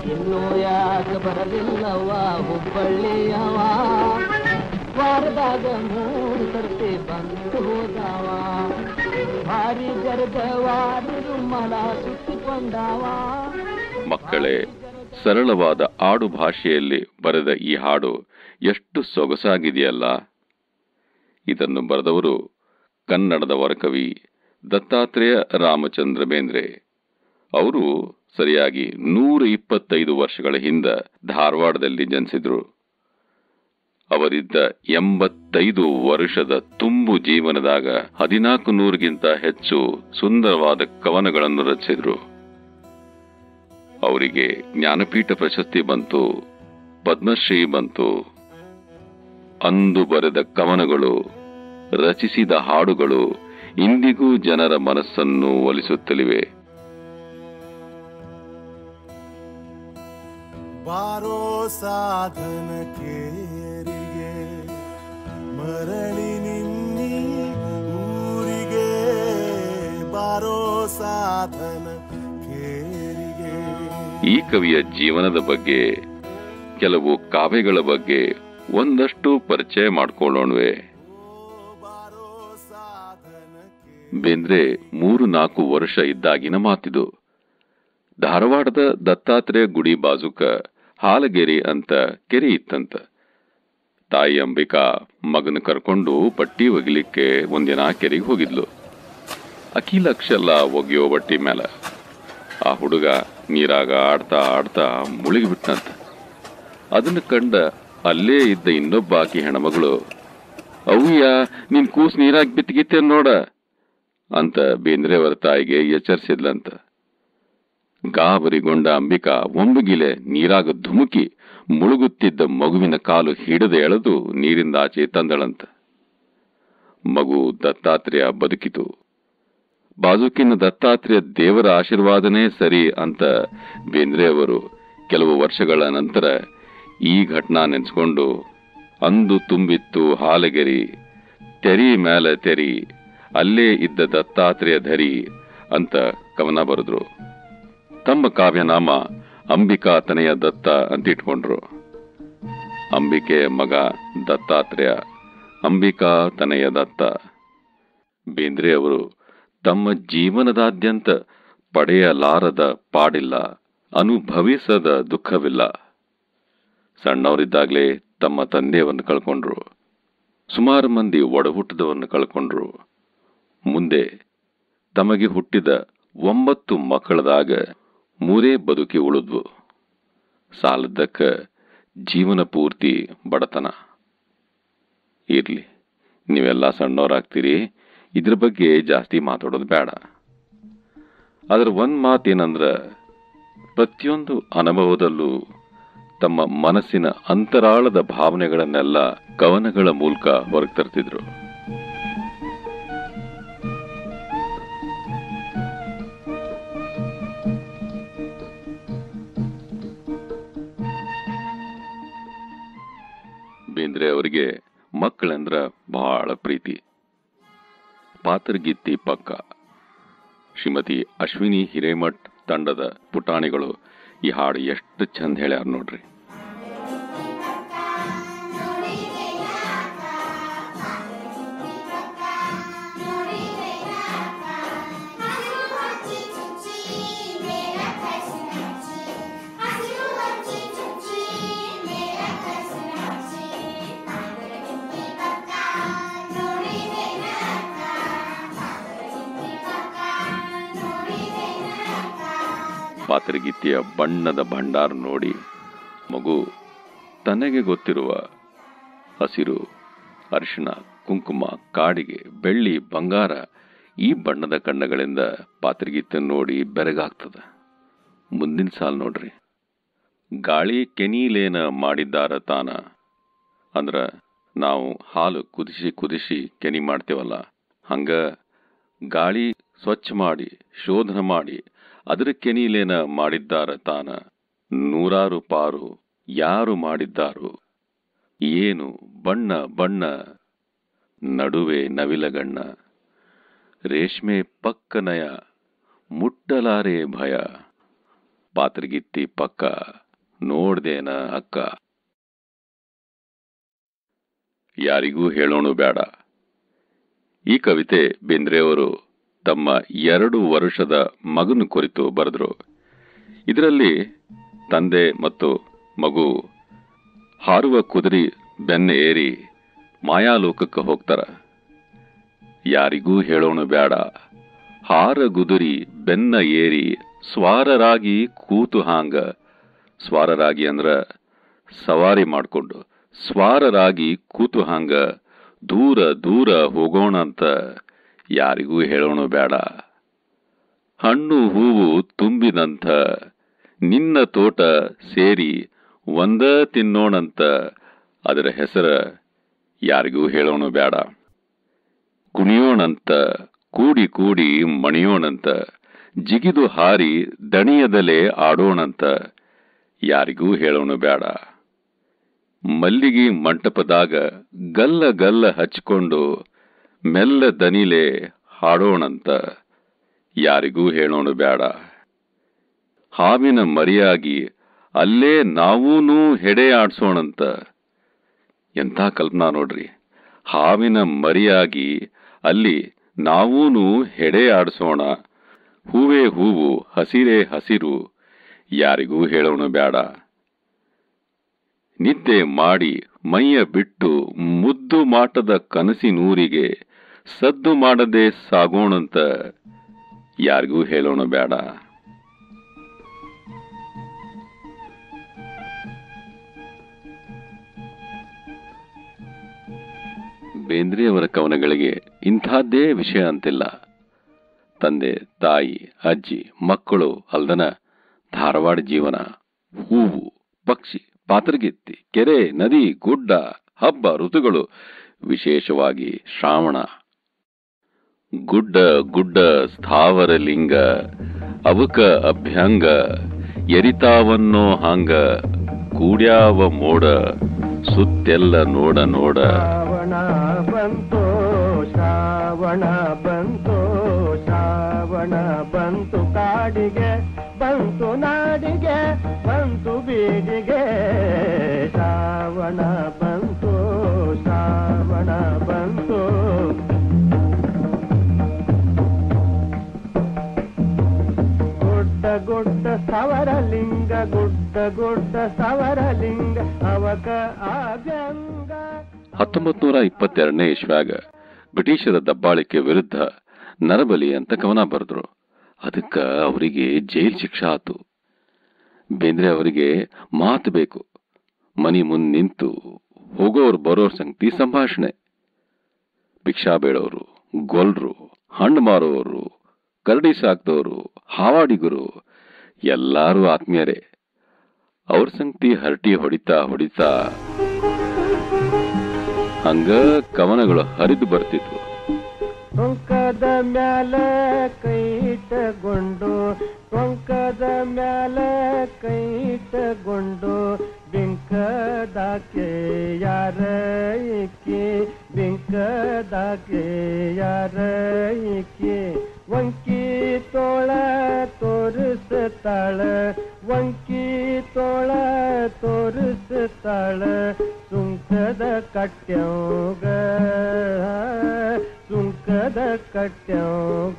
ಇನ್ನು ಯಾಕೆ ಬರಲಿಲ್ಲವ ಹುಬ್ಬಳ್ಳಿಯವ ವಾರದಾಗ ಮೂರು ಸರ್ತಿ ಬಂದು ಹೋದವ ಭಾರಿ ಜರ್ಗವಾದ ಮಲ ಸುತ್ತಿಕೊಂಡವ ಮಕ್ಕಳೇ ಸರಳವಾದ ಆಡು ಭಾಷೆಯಲ್ಲಿ ಬರೆದ ಈ ಹಾಡು ಎಷ್ಟು ಸೊಗಸಾಗಿದೆಯಲ್ಲ ಇದನ್ನು ಬರೆದವರು ಕನ್ನಡದ ವರಕವಿ ದತ್ತಾತ್ರೇಯ ರಾಮಚಂದ್ರ ಬೇಂದ್ರೆ ಅವರು ಸರಿಯಾಗಿ ನೂರ ಇಪ್ಪತ್ತೈದು ವರ್ಷಗಳ ಹಿಂದ ಧಾರವಾಡದಲ್ಲಿ ಜನಿಸಿದ್ರು ಅವರಿದ್ದ ಎಂಬತ್ತೈದು ವರ್ಷದ ತುಂಬು ಜೀವನದಾಗ ಹದಿನಾಲ್ಕು ನೂರಿಗಿಂತ ಹೆಚ್ಚು ಸುಂದರವಾದ ಕವನಗಳನ್ನು ರಚಿಸಿದ್ರು ಅವರಿಗೆ ಜ್ಞಾನಪೀಠ ಪ್ರಶಸ್ತಿ ಬಂತು ಪದ್ಮಶ್ರೀ ಬಂತು ಅಂದು ಬರೆದ ಕವನಗಳು ರಚಿಸಿದ ಹಾಡುಗಳು ಇಂದಿಗೂ ಜನರ ಮನಸ್ಸನ್ನು ಒಲಿಸುತ್ತಲಿವೆ ಬಾರೋ ಸಾಧನ ಕೇರಿಗೆ ಮರಳಿ ನಿನ್ನಿ ಊರಿಗೆ ಬಾರೋ ಸಾಧನ ಕೇರಿಗೆ ಈ ಕವಿಯ ಜೀವನದ ಬಗ್ಗೆ ಕೆಲವು ಕಾವ್ಯಗಳ ಬಗ್ಗೆ ಒಂದಷ್ಟು ಪರಿಚಯ ಮಾಡ್ಕೊಳ್ಳೋಣವೆ ಬಾರೋ ಸಾಧನ ಬೇಂದ್ರೆ ಮೂರು ನಾಲ್ಕು ವರ್ಷ ಇದ್ದಾಗಿನ ಮಾತಿದು ಧಾರವಾಡದ ದತ್ತಾತ್ರೇಯ ಗುಡಿ ಬಾಜುಕ ಹಾಲಗೆರೆ ಅಂತ ಕೆರೆ ಇತ್ತಂತ ತಾಯಿ ಅಂಬಿಕಾ ಮಗನ ಕರ್ಕೊಂಡು ಬಟ್ಟಿ ಒಗಿಲಿಕ್ಕೆ ಒಂದಿನ ಕೆರೆಗೆ ಹೋಗಿದ್ಲು ಅಕ್ಕಿ ಲಕ್ಷಲ್ಲ ಒಗೆಯೋ ಬಟ್ಟಿ ಮೇಲೆ ಆ ಹುಡುಗ ನೀರಾಗ ಆಡ್ತಾ ಆಡ್ತಾ ಮುಳುಗಿಬಿಟ್ನಂತ ಅದನ್ನ ಕಂಡ ಅಲ್ಲೇ ಇದ್ದ ಇನ್ನೊಬ್ಬ ಆಕಿ ಹೆಣ್ಮಗಳು ಅವ್ಯ ನಿನ್ ಕೂಸ್ ನೀರಾಗಿ ಬಿತ್ತಿಗಿತ್ತೆ ನೋಡ ಅಂತ ಬೇಂದ್ರೆಯವರ ತಾಯಿಗೆ ಎಚ್ಚರಿಸಿದ್ಲಂತ ಗಾಬರಿಗೊಂಡ ಅಂಬಿಕಾ ಒಂಬುಗಿಲೆ ನೀರಾಗ ಧುಮುಕಿ ಮುಳುಗುತ್ತಿದ್ದ ಮಗುವಿನ ಕಾಲು ಹಿಡಿದು ಎಳೆದು ನೀರಿಂದ ಆಚೆ ತಂದಳಂತ ಮಗು ದತ್ತಾತ್ರೇಯ ಬದುಕಿತು ಬಾಜುಕಿನ ದತ್ತಾತ್ರೇಯ ದೇವರ ಆಶೀರ್ವಾದನೇ ಸರಿ ಅಂತ ಬೇಂದ್ರೆಯವರು ಕೆಲವು ವರ್ಷಗಳ ನಂತರ ಈ ಘಟನಾ ನೆನೆಸ್ಕೊಂಡು ಅಂದು ತುಂಬಿತ್ತು ಹಾಲಗೆರಿ ತೆರಿ ಮೇಲೆ ತೆರಿ ಅಲ್ಲೇ ಇದ್ದ ದತ್ತಾತ್ರೇಯ ಧರಿ ಅಂತ ಕವನ ಬರೆದ್ರು ತಮ್ಮ ಕಾವ್ಯನಾಮ ಅಂಬಿಕಾ ತನೆಯ ದತ್ತ ಅಂತ ಇಟ್ಕೊಂಡ್ರು ಅಂಬಿಕೆಯ ಮಗ ದತ್ತಾತ್ರೇಯ ಅಂಬಿಕಾ ತನೆಯ ದತ್ತ ಬೇಂದ್ರೆ ಅವರು ತಮ್ಮ ಜೀವನದಾದ್ಯಂತ ಪಡೆಯಲಾರದ ಪಾಡಿಲ್ಲ ಅನುಭವಿಸದ ದುಃಖವಿಲ್ಲ ಸಣ್ಣವರಿದ್ದಾಗಲೇ ತಮ್ಮ ತಂದೆಯನ್ನು ಕಳ್ಕೊಂಡ್ರು ಸುಮಾರು ಮಂದಿ ಒಡಹುಟ್ಟಿದವನ್ನು ಕಳ್ಕೊಂಡ್ರು ಮುಂದೆ ತಮಗೆ ಹುಟ್ಟಿದ ಒಂಬತ್ತು ಮಕ್ಕಳದಾಗ ಮೂರೇ ಬದುಕಿ ಉಳಿದ್ವು ಸಾಲದ್ದಕ್ಕ ಜೀವನ ಪೂರ್ತಿ ಬಡತನ ಇರ್ಲಿ ನೀವೆಲ್ಲ ಸಣ್ಣವರಾಗ್ತೀರಿ ಇದ್ರ ಬಗ್ಗೆ ಜಾಸ್ತಿ ಮಾತಾಡೋದು ಬೇಡ ಅದರ ಒಂದ್ ಮಾತೇನಂದ್ರ ಪ್ರತಿಯೊಂದು ಅನುಭವದಲ್ಲೂ ತಮ್ಮ ಮನಸ್ಸಿನ ಅಂತರಾಳದ ಭಾವನೆಗಳನ್ನೆಲ್ಲ ಕವನಗಳ ಮೂಲಕ ಹೊರಗೆ ತರ್ತಿದ್ರು ಬೇಂದ್ರೆ ಅವರಿಗೆ ಮಕ್ಕಳಂದ್ರ ಬಹಳ ಪ್ರೀತಿ ಪಾತ್ರಗಿತ್ತಿ ಪಕ್ಕ ಶ್ರೀಮತಿ ಅಶ್ವಿನಿ ಹಿರೇಮಠ್ ತಂಡದ ಪುಟಾಣಿಗಳು ಈ ಹಾಡು ಎಷ್ಟು ಚಂದ ಹೇಳ್ಯಾರ ನೋಡ್ರಿ ಪಾತ್ರಗೀತೆಯ ಬಣ್ಣದ ಭಂಡಾರ ನೋಡಿ ಮಗು ತನಗೆ ಗೊತ್ತಿರುವ ಹಸಿರು ಅರಿಶಿಣ ಕುಂಕುಮ ಕಾಡಿಗೆ ಬೆಳ್ಳಿ ಬಂಗಾರ ಈ ಬಣ್ಣದ ಕಣ್ಣಗಳಿಂದ ಪಾತ್ರಗೀತೆ ನೋಡಿ ಬೆರಗಾಗ್ತದ ಮುಂದಿನ ಸಾಲ್ ನೋಡ್ರಿ ಗಾಳಿ ಕೆನೀಲೇನ ಮಾಡಿದ್ದಾರ ತಾನ ಅಂದ್ರ ನಾವು ಹಾಲು ಕುದಿಸಿ ಕುದಿಸಿ ಕೆನಿ ಮಾಡ್ತೇವಲ್ಲ ಹಂಗ ಗಾಳಿ ಸ್ವಚ್ಛ ಮಾಡಿ ಶೋಧನ ಮಾಡಿ ಅದರ ಕೆನೀಲೇನ ಮಾಡಿದ್ದಾರ ತಾನ ನೂರಾರು ಪಾರು ಯಾರು ಮಾಡಿದ್ದಾರು ಏನು ಬಣ್ಣ ಬಣ್ಣ ನಡುವೆ ನವಿಲಗಣ್ಣ ರೇಷ್ಮೆ ಪಕ್ಕನಯ ಮುಟ್ಟಲಾರೆ ಭಯ ಪಾತ್ರಗಿತ್ತಿ ಪಕ್ಕ ನೋಡ್ದೇನ ಅಕ್ಕ ಯಾರಿಗೂ ಹೇಳೋಣ ಬೇಡ ಈ ಕವಿತೆ ಬೇಂದ್ರೆಯವರು ತಮ್ಮ ಎರಡು ವರ್ಷದ ಮಗನ ಕುರಿತು ಬರೆದರು ಇದರಲ್ಲಿ ತಂದೆ ಮತ್ತು ಮಗು ಹಾರುವ ಕುದುರೆ ಬೆನ್ನ ಏರಿ ಮಾಯಾಲೋಕಕ್ಕೆ ಹೋಗ್ತಾರ ಯಾರಿಗೂ ಹೇಳೋಣ ಬೇಡ ಹಾರ ಗುದುರಿ ಬೆನ್ನ ಏರಿ ಸ್ವಾರರಾಗಿ ಕೂತು ಹಾಂಗ ಸ್ವಾರರಾಗಿ ಅಂದ್ರ ಸವಾರಿ ಮಾಡ್ಕೊಂಡು ಸ್ವಾರರಾಗಿ ಕೂತು ಹಾಂಗ ದೂರ ದೂರ ಹೋಗೋಣ ಅಂತ ಯಾರಿಗೂ ಹೇಳೋಣ ಬೇಡ ಹಣ್ಣು ಹೂವು ತುಂಬಿದಂಥ ನಿನ್ನ ತೋಟ ಸೇರಿ ಒಂದ ತಿನ್ನೋಣಂತ ಅದರ ಹೆಸರ ಯಾರಿಗೂ ಹೇಳೋಣ ಬೇಡ ಕುಣಿಯೋಣಂತ ಕೂಡಿ ಕೂಡಿ ಮಣಿಯೋಣಂತ ಜಿಗಿದು ಹಾರಿ ದಣಿಯದಲೆ ಆಡೋಣಂತ ಯಾರಿಗೂ ಹೇಳೋಣ ಬೇಡ ಮಲ್ಲಿಗೆ ಮಂಟಪದಾಗ ಗಲ್ಲ ಗಲ್ಲ ಹಚ್ಕೊಂಡು ಮೆಲ್ಲ ದನಿಲೆ ಹಾಡೋಣಂತ ಯಾರಿಗೂ ಹೇಳೋಣ ಬೇಡ ಹಾವಿನ ಮರಿಯಾಗಿ ಅಲ್ಲೇ ನಾವೂನೂ ಹೆಡೆ ಆಡ್ಸೋಣಂತ ಎಂಥ ಕಲ್ಪನಾ ನೋಡ್ರಿ ಹಾವಿನ ಮರಿಯಾಗಿ ಅಲ್ಲಿ ನಾವೂನು ಹೆಡೆ ಆಡಿಸೋಣ ಹೂವೇ ಹೂವು ಹಸಿರೇ ಹಸಿರು ಯಾರಿಗೂ ಹೇಳೋಣ ಬೇಡ ನಿದ್ದೆ ಮಾಡಿ ಮೈಯ ಬಿಟ್ಟು ಮುದ್ದು ಮಾಟದ ಕನಸಿನೂರಿಗೆ ಸದ್ದು ಮಾಡದೆ ಸಾಗೋಣಂತ ಯಾರಿಗೂ ಹೇಳೋಣ ಬೇಡ ಬೇಂದ್ರೆಯವರ ಕವನಗಳಿಗೆ ಇಂಥದ್ದೇ ವಿಷಯ ಅಂತಿಲ್ಲ ತಂದೆ ತಾಯಿ ಅಜ್ಜಿ ಮಕ್ಕಳು ಅಲ್ದನ ಧಾರವಾಡ ಜೀವನ ಹೂವು ಪಕ್ಷಿ ಪಾತ್ರಗಿತ್ತಿ ಕೆರೆ ನದಿ ಗುಡ್ಡ ಹಬ್ಬ ಋತುಗಳು ವಿಶೇಷವಾಗಿ ಶ್ರಾವಣ ಗುಡ್ಡ ಗುಡ್ಡ ಸ್ಥಾವರ ಲಿಂಗ ಅವಕ ಅಭ್ಯಂಗ ಎರಿತಾವನ್ನೋ ಹಾಂಗ ಕೂಡ್ಯಾವ ಮೋಡ ಸುತ್ತೆಲ್ಲ ನೋಡ ನೋಡ ಶ್ರಾವಣ ಬಂತು ಶ್ರಾವಣ ಬಂತು ಶ್ರಾವಣ ಬಂತು ಕಾಡಿಗೆ ಬಂತು ನಾಡಿಗೆ ಬಂತು ಬೀಡಿಗೆ ಶ್ರಾವಣ ಬಂತು ಶ್ರಾವಣ ಬಂತು ಗುಡ್ಡ ಗುಡ್ಡ ಸವರಲಿಂಗ ಗುಡ್ಡ ಗುಡ್ಡ ಸವರಲಿಂಗ ಅವಕ ಆವ್ಯಂಗ ಹತ್ತೊಂಬತ್ ನೂರ ಇಪ್ಪತ್ತೆರಡನೇ ಇಸ್ವ್ಯಾಗ ಬ್ರಿಟಿಷರ ದಬ್ಬಾಳಿಕೆ ವಿರುದ್ಧ ನರಬಲಿ ಅಂತ ಕವನ ಬರೆದ್ರು ಅದಕ್ಕ ಅವರಿಗೆ ಜೈಲ್ ಶಿಕ್ಷೆ ಆತು ಬೇಂದ್ರೆ ಅವರಿಗೆ ಮಾತು ಬೇಕು ಮನಿ ಮುಂದ್ ನಿಂತು ಹೋಗೋರು ಬರೋರ್ ಸಂಗತಿ ಸಂಭಾಷಣೆ ಭಿಕ್ಷಾ ಬೇಡೋರು ಗೊಲ್ರು ಹಣ್ಣು ಮಾರೋರು ಕರಡಿ ಸಾಕ್ದವರು ಹಾವಾಡಿಗರು ಎಲ್ಲಾರು ಆತ್ಮೀಯರೇ ಅವ್ರ ಸಂಗತಿ ಹರಟಿ ಹೊಡಿತಾ ಹೊಡಿತಾ ಹಂಗ ಕವನಗಳು ಹರಿದು ಬರ್ತಿದ್ವು ಟೊಂಕದ ಮ್ಯಾಲ ಕೈಟಗೊಂಡು ಟೊಂಕದ ಮ್ಯಾಲ ಕೈಟಗೊಂಡು ಬಿಂಕದಾಕೆ ಯಾರ ಇಕ್ಕಿ ಬಿಂಕದಾಕೆ ಯಾರ ಇಕ್ಕಿ ವಂಕಿ ತೋಳ ತೋರಿಸ್ತಾಳ ವಂಕಿ ತೋಳ ತೋರಿಸ್ತಾಳ ಸುಂಕದ ಕಟ್ಟ್ಯೌಗ ಸುಂಕದ ಕಟ್ಟ್ಯೌಗ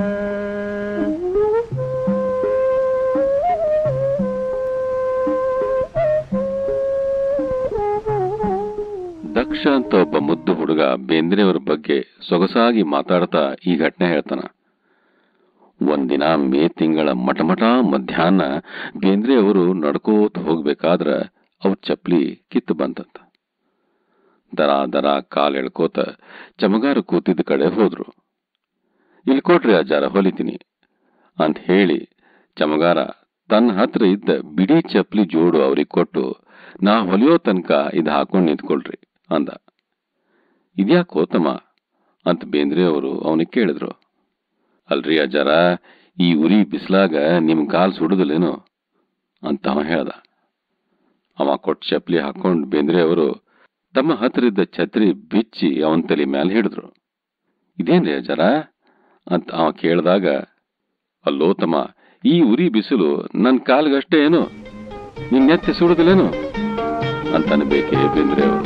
ದಕ್ಷ ಅಂತ ಒಬ್ಬ ಮುದ್ದು ಹುಡುಗ ಬೇಂದ್ರೆಯವರ ಬಗ್ಗೆ ಸೊಗಸಾಗಿ ಮಾತಾಡ್ತಾ ಈ ಘಟನೆ ಹೇಳ್ತಾನ ಒಂದಿನ ಮೇ ತಿಂಗಳ ಮಟಮಟ ಮಧ್ಯಾಹ್ನ ಬೇಂದ್ರೆ ಅವರು ನಡ್ಕೋತ ಹೋಗ್ಬೇಕಾದ್ರ ಅವ್ರ ಚಪ್ಲಿ ಕಿತ್ತು ಬಂತಂತ ದರ ದರ ಕಾಲ್ ಎಳ್ಕೋತ ಚಮಗಾರ ಕೂತಿದ್ದ ಕಡೆ ಹೋದ್ರು ಇಲ್ಲಿ ಕೊಡ್ರಿ ಅಜ್ಜಾರ ಹೊಲಿತೀನಿ ಅಂತ ಹೇಳಿ ಚಮಗಾರ ತನ್ನ ಹತ್ರ ಇದ್ದ ಬಿಡಿ ಚಪ್ಲಿ ಜೋಡು ಅವ್ರಿಗೆ ಕೊಟ್ಟು ನಾ ಹೊಲಿಯೋ ತನಕ ಇದು ಹಾಕೊಂಡು ನಿಂತ್ಕೊಳ್ರಿ ಅಂದ ಇದ್ಯಾಕೋ ತಮ್ಮ ಅಂತ ಬೇಂದ್ರೆ ಅವರು ಅವನಿಗೆ ಕೇಳಿದ್ರು ಅಲ್ರಿ ಅಜ್ಜಾರ ಈ ಉರಿ ಬಿಸ್ಲಾಗ ನಿಮ್ ಕಾಲ್ ಸುಡುದಿಲ್ಲೇನು ಅಂತ ಅವ ಹೇಳ್ದ ಅವ ಕೊಟ್ಟ ಚಪ್ಲಿ ಹಾಕೊಂಡು ಬೇಂದ್ರೆ ಅವರು ತಮ್ಮ ಹತ್ರ ಇದ್ದ ಛತ್ರಿ ಬಿಚ್ಚಿ ಅವನ ತಲೆ ಮ್ಯಾಲೆ ಹಿಡಿದ್ರು ಇದೇನ್ರಿ ಅಜ್ಜಾರ ಅಂತ ಅವ ಕೇಳಿದಾಗ ಅಲ್ಲೋ ತಮ್ಮ ಈ ಉರಿ ಬಿಸಿಲು ನನ್ನ ಕಾಲ್ಗಷ್ಟೇ ಏನು ನಿನ್ನೆತ್ತಿ ಸುಡುದಿಲ್ಲೇನು ಅಂತನಬೇಕೇ ಬೇಂದ್ರೆ ಅವರು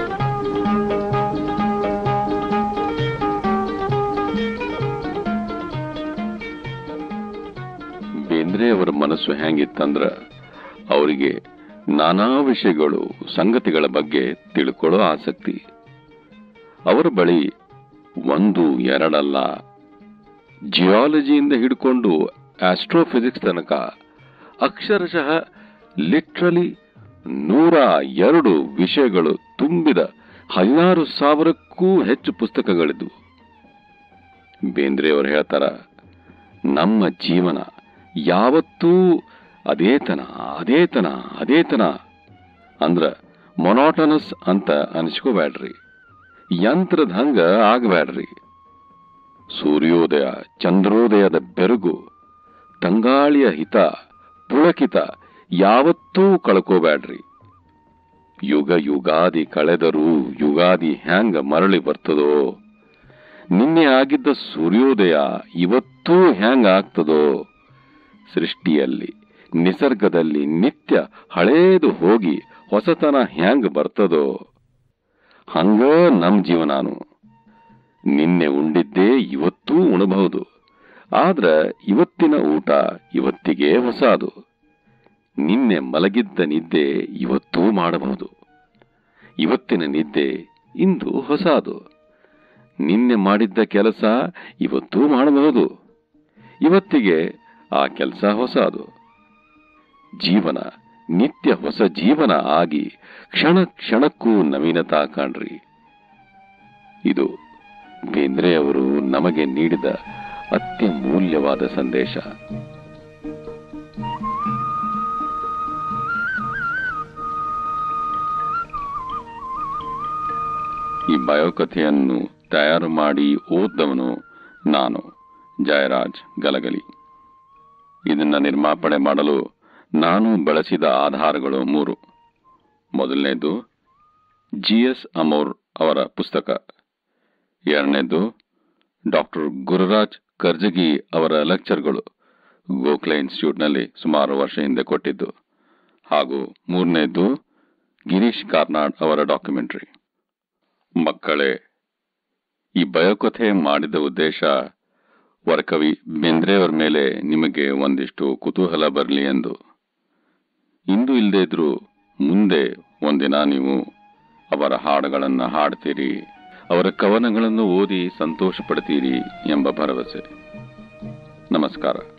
ಬೇಂದ್ರೆ ಅವರ ಮನಸ್ಸು ಹೆಂಗಿತ್ತಂದ್ರ ಅವರಿಗೆ ನಾನಾ ವಿಷಯಗಳು ಸಂಗತಿಗಳ ಬಗ್ಗೆ ತಿಳ್ಕೊಳ್ಳೋ ಆಸಕ್ತಿ ಅವರ ಬಳಿ ಒಂದು ಎರಡಲ್ಲ ಜಿಯಾಲಜಿಯಿಂದ ಹಿಡ್ಕೊಂಡು ಆಸ್ಟ್ರೋಫಿಸಿಕ್ಸ್ ತನಕ ಅಕ್ಷರಶಃ ಲಿಟ್ರಲಿ ನೂರ ಎರಡು ವಿಷಯಗಳು ತುಂಬಿದ ಹದಿನಾರು ಸಾವಿರಕ್ಕೂ ಹೆಚ್ಚು ಪುಸ್ತಕಗಳಿದ್ವು ಬೇಂದ್ರೆ ಅವರು ಹೇಳ್ತಾರ ನಮ್ಮ ಜೀವನ ಯಾವತ್ತೂ ಅದೇತನ ಅದೇತನ ಅದೇತನ ಅಂದ್ರ ಮೊನಾಟನಸ್ ಅಂತ ಅನಿಸ್ಕೋಬ್ಯಾಡ್ರಿ ಯಂತ್ರದ ಹಂಗ ಆಗಬ್ಯಾಡ್ರಿ ಸೂರ್ಯೋದಯ ಚಂದ್ರೋದಯದ ಬೆರಗು ತಂಗಾಳಿಯ ಹಿತ ಪುಳಕಿತ ಯಾವತ್ತೂ ಕಳ್ಕೋಬ್ಯಾಡ್ರಿ ಯುಗ ಯುಗಾದಿ ಕಳೆದರೂ ಯುಗಾದಿ ಹ್ಯಾಂಗ ಮರಳಿ ಬರ್ತದೋ ನಿನ್ನೆ ಆಗಿದ್ದ ಸೂರ್ಯೋದಯ ಇವತ್ತೂ ಹ್ಯಾಂಗ ಆಗ್ತದೋ ಸೃಷ್ಟಿಯಲ್ಲಿ ನಿಸರ್ಗದಲ್ಲಿ ನಿತ್ಯ ಹಳೇದು ಹೋಗಿ ಹೊಸತನ ಹ್ಯಾಂಗ ಬರ್ತದೋ ಹಂಗ ನಮ್ ಜೀವನಾನು ನಿನ್ನೆ ಉಂಡಿದ್ದೇ ಇವತ್ತೂ ಉಣಬಹುದು ಆದ್ರ ಇವತ್ತಿನ ಊಟ ಇವತ್ತಿಗೆ ಹೊಸಾದು ನಿನ್ನೆ ಮಲಗಿದ್ದ ನಿದ್ದೆ ಇವತ್ತೂ ಮಾಡಬಹುದು ಇವತ್ತಿನ ನಿದ್ದೆ ಇಂದು ಹೊಸಾದು ನಿನ್ನೆ ಮಾಡಿದ್ದ ಕೆಲಸ ಇವತ್ತೂ ಮಾಡಬಹುದು ಇವತ್ತಿಗೆ ಆ ಕೆಲಸ ಹೊಸದು ಜೀವನ ನಿತ್ಯ ಹೊಸ ಜೀವನ ಆಗಿ ಕ್ಷಣ ಕ್ಷಣಕ್ಕೂ ನವೀನತಾ ಕಾಣ್ರಿ ಇದು ಬೇಂದ್ರೆ ಅವರು ನಮಗೆ ನೀಡಿದ ಅತ್ಯಮೂಲ್ಯವಾದ ಸಂದೇಶ ಈ ಬಯೋಕಥೆಯನ್ನು ತಯಾರು ಮಾಡಿ ಓದ್ದವನು ನಾನು ಜಯರಾಜ್ ಗಲಗಲಿ ಇದನ್ನ ನಿರ್ಮಾಪಣೆ ಮಾಡಲು ನಾನು ಬಳಸಿದ ಆಧಾರಗಳು ಮೂರು ಮೊದಲನೇದು ಜಿ ಎಸ್ ಅಮೋರ್ ಅವರ ಪುಸ್ತಕ ಎರಡನೇದು ಡಾಕ್ಟರ್ ಗುರುರಾಜ್ ಕರ್ಜಗಿ ಅವರ ಲೆಕ್ಚರ್ಗಳು ಗೋಖಲೆ ಇನ್ಸ್ಟಿಟ್ಯೂಟ್ನಲ್ಲಿ ಸುಮಾರು ವರ್ಷ ಹಿಂದೆ ಕೊಟ್ಟಿದ್ದು ಹಾಗೂ ಮೂರನೇದು ಗಿರೀಶ್ ಕಾರ್ನಾಡ್ ಅವರ ಡಾಕ್ಯುಮೆಂಟರಿ ಮಕ್ಕಳೇ ಈ ಬಯೋಕಥೆ ಮಾಡಿದ ಉದ್ದೇಶ ವರಕವಿ ಬೇಂದ್ರೆಯವರ ಮೇಲೆ ನಿಮಗೆ ಒಂದಿಷ್ಟು ಕುತೂಹಲ ಬರಲಿ ಎಂದು ಇಂದು ಇಲ್ಲದೇ ಇದ್ರೂ ಮುಂದೆ ಒಂದಿನ ನೀವು ಅವರ ಹಾಡುಗಳನ್ನು ಹಾಡ್ತೀರಿ ಅವರ ಕವನಗಳನ್ನು ಓದಿ ಸಂತೋಷ ಪಡ್ತೀರಿ ಎಂಬ ಭರವಸೆ ನಮಸ್ಕಾರ